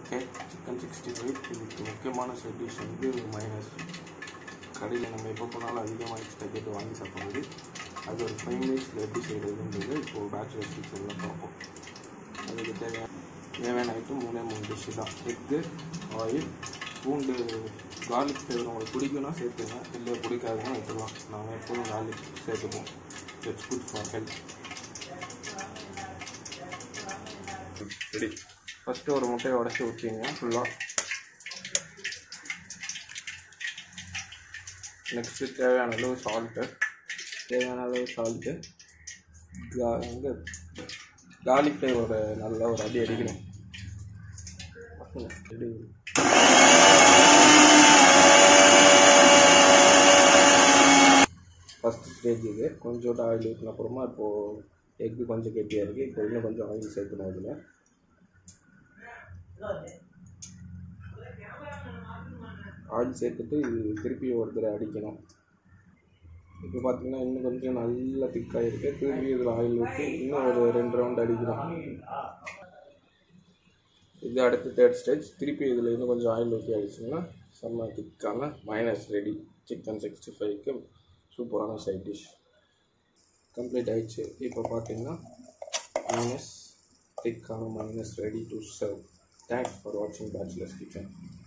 okay chicken sixty five இதுக்கு முக்கியமான side dish வந்து மைனஸ் கடையில் நம்ம எப்போ போனாலும் அதிகமாக எக்ஸ்ட்ரா கேட்டு வாங்கி சாப்பிடுறது அது ஒரு ஃபைவ் மினிட்ஸில் எப்படி செய்கிறதுன்றது இப்போது பேச்சுலர்ஸ் கிச்சனில் பார்ப்போம் அதுக்கு தேவையான தேவையான ஐட்டம் மூணே மூணு டிஷ்ஷு தான் எக்கு ஆயில் பூண்டு கார்லிக் ஃப்ளேவர் உங்களுக்கு பிடிக்கும்னா சேர்த்துங்க இல்லை பிடிக்காதுன்னா விட்டுலாம் நாங்கள் எப்போதும் கார்லிக் சேர்த்துப்போம் it's good for health ready first ஒரு முட்டையை உடச்சி ஊற்றிங்க ஃபுல்லாக நெக்ஸ்ட்டு தேவையான அளவு சால்ட்டு தேவையான அளவு சால்ட்டு வந்து கார்லிக் ஃப்ளேவரோட நல்ல ஒரு அடி அடிக்கணும் ரெடி ஃபஸ்ட்டு ஸ்டேஜ் இது கொஞ்சோண்டு ஆயில் ஊற்றின அப்புறமா இப்போது எக்கு கொஞ்சம் கெட்டியாக இருக்குது இப்போ இன்னும் கொஞ்சம் ஆயில் சேர்க்கணும் அதில் ஆயில் சேர்த்துட்டு இது திருப்பி ஒரு தடவை அடிக்கணும் இப்போ பார்த்தீங்கன்னா இன்னும் கொஞ்சம் நல்லா திக்காக இருக்குது திருப்பி இதில் ஆயில் ஊற்றி இன்னும் ஒரு ரெண்டு ரவுண்ட் அடிக்கணும் இது அடுத்து தேர்ட் ஸ்டேஜ் திருப்பி இதில் இன்னும் கொஞ்சம் ஆயில் ஊற்றி அடிச்சிங்கன்னா செம்ம திக்கான மைனஸ் ரெடி சிக்கன் சிக்ஸ்டி ஃபைவ்க்கு சூப்பரான சைட் டிஷ் கம்ப்ளீட் ஆயிடுச்சு இப்போ பார்த்தீங்கன்னா மைனஸ் திக்கான mayonnaise ready to serve thanks for வாட்சிங் பேச்சுலர்ஸ் கிச்சன்